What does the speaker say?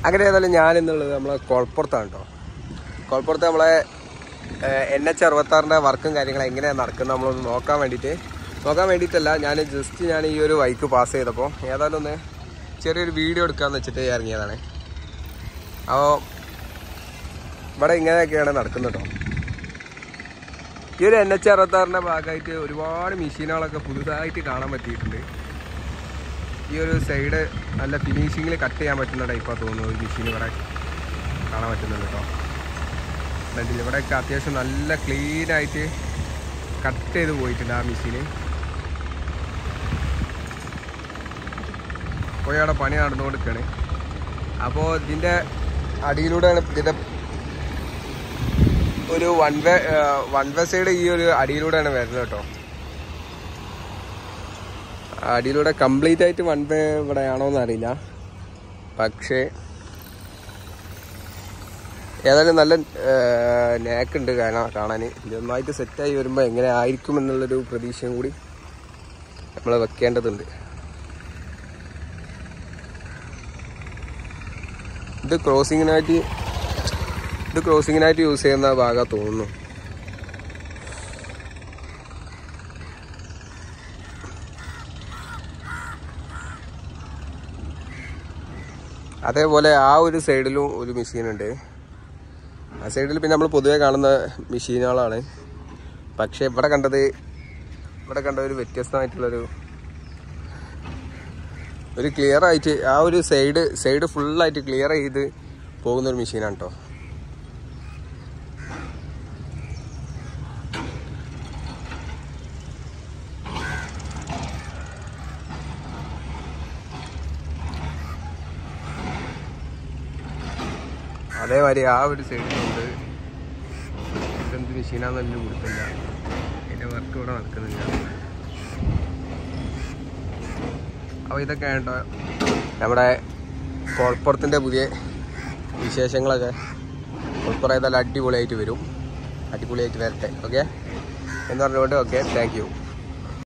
അങ്ങനെ ഏതായാലും ഞാൻ എന്നുള്ളത് നമ്മളെ കൊളപ്പുറത്താണ് കേട്ടോ കൊളപ്പുറത്ത് നമ്മളെ എൻ എച്ച് അറുപത്താറിൻ്റെ വർക്കും കാര്യങ്ങളും എങ്ങനെയാണ് നടക്കുന്നത് നമ്മളൊന്ന് നോക്കാൻ വേണ്ടിയിട്ട് നോക്കാൻ വേണ്ടിയിട്ടല്ല ഞാൻ ജസ്റ്റ് ഞാൻ ഈ ഒരു വൈക്ക് പാസ് ചെയ്തപ്പോൾ ഏതായാലും ഒന്ന് ചെറിയൊരു വീഡിയോ എടുക്കാമെന്ന് വെച്ചിട്ട് ഇറങ്ങിയതാണ് അപ്പോൾ ഇവിടെ ഇങ്ങനെയൊക്കെയാണ് നടക്കുന്നത് കേട്ടോ ഈ ഒരു എൻ എച്ച് അറുപത്താറിൻ്റെ ഭാഗമായിട്ട് ഒരുപാട് മെഷീനുകളൊക്കെ പുതുതായിട്ട് കാണാൻ പറ്റിയിട്ടുണ്ട് ഈ ഒരു സൈഡ് നല്ല ഫിനിഷിങ്ങിൽ കട്ട് ചെയ്യാൻ പറ്റുന്ന ടൈപ്പാണ് തോന്നുന്നു ഒരു മെഷീൻ ഇവിടെ കാണാൻ പറ്റുന്നുണ്ട് കേട്ടോ ഫ്രണ്ടിൽ ഇവിടെയൊക്കെ അത്യാവശ്യം നല്ല ക്ലീൻ ആയിട്ട് കട്ട് ചെയ്ത് പോയിട്ടുണ്ട് ആ മെഷീന് പോയി അവിടെ പണി നടന്നുകൊടുക്കുകയാണ് അപ്പോൾ ഇതിൻ്റെ അടിയിലൂടെയാണ് ഇതിൻ്റെ ഒരു one way one way side ഈ ഒരു അടിയിലൂടെയാണ് വരുന്നത് കേട്ടോ അടിയിലൂടെ കംപ്ലീറ്റ് ആയിട്ട് വൺ വേ ഇവിടെ ആണോ എന്ന് അറിയില്ല പക്ഷേ ഏതായാലും നല്ല നേക്കുണ്ട് കാണാൻ കാണാൻ ഇതൊന്നായിട്ട് സെറ്റായി വരുമ്പോൾ എങ്ങനെ ആയിരിക്കും എന്നുള്ളൊരു പ്രതീക്ഷയും കൂടി നമ്മൾ വെക്കേണ്ടതുണ്ട് ഇത് ക്രോസിങ്ങിനായിട്ട് ഇത് ക്രോസിങ്ങിനായിട്ട് യൂസ് ചെയ്യുന്ന ഭാഗം തോന്നുന്നു അതേപോലെ ആ ഒരു സൈഡിലും ഒരു മെഷീൻ ഉണ്ട് ആ സൈഡിൽ പിന്നെ നമ്മൾ പൊതുവെ കാണുന്ന മെഷീനുകളാണ് പക്ഷേ ഇവിടെ കണ്ടത് ഇവിടെ കണ്ട ഒരു വ്യത്യസ്തമായിട്ടുള്ളൊരു ഒരു ക്ലിയർ ആയിട്ട് ആ ഒരു സൈഡ് സൈഡ് ഫുള്ളായിട്ട് ക്ലിയർ ചെയ്ത് പോകുന്ന ഒരു മെഷീനാണ് കേട്ടോ അതേമാതിരി ആ ഒരു സൈഡിലുണ്ട് ഇതെന്ത് മെഷീനാണെന്നൊന്നും കൊടുത്തില്ല അതിൻ്റെ വർക്ക് ഇവിടെ നടക്കുന്നില്ല അപ്പോൾ ഇതൊക്കെ കേട്ടോ നമ്മുടെ കോൾപ്പുറത്തിൻ്റെ പുതിയ വിശേഷങ്ങളൊക്കെ കോൾപ്പുറം ഏതായാലും അടിപൊളിയായിട്ട് വരും അടിപൊളിയായിട്ട് വരട്ടെ ഓക്കെ എന്ന് പറഞ്ഞുകൊണ്ട് ഓക്കെ താങ്ക് യു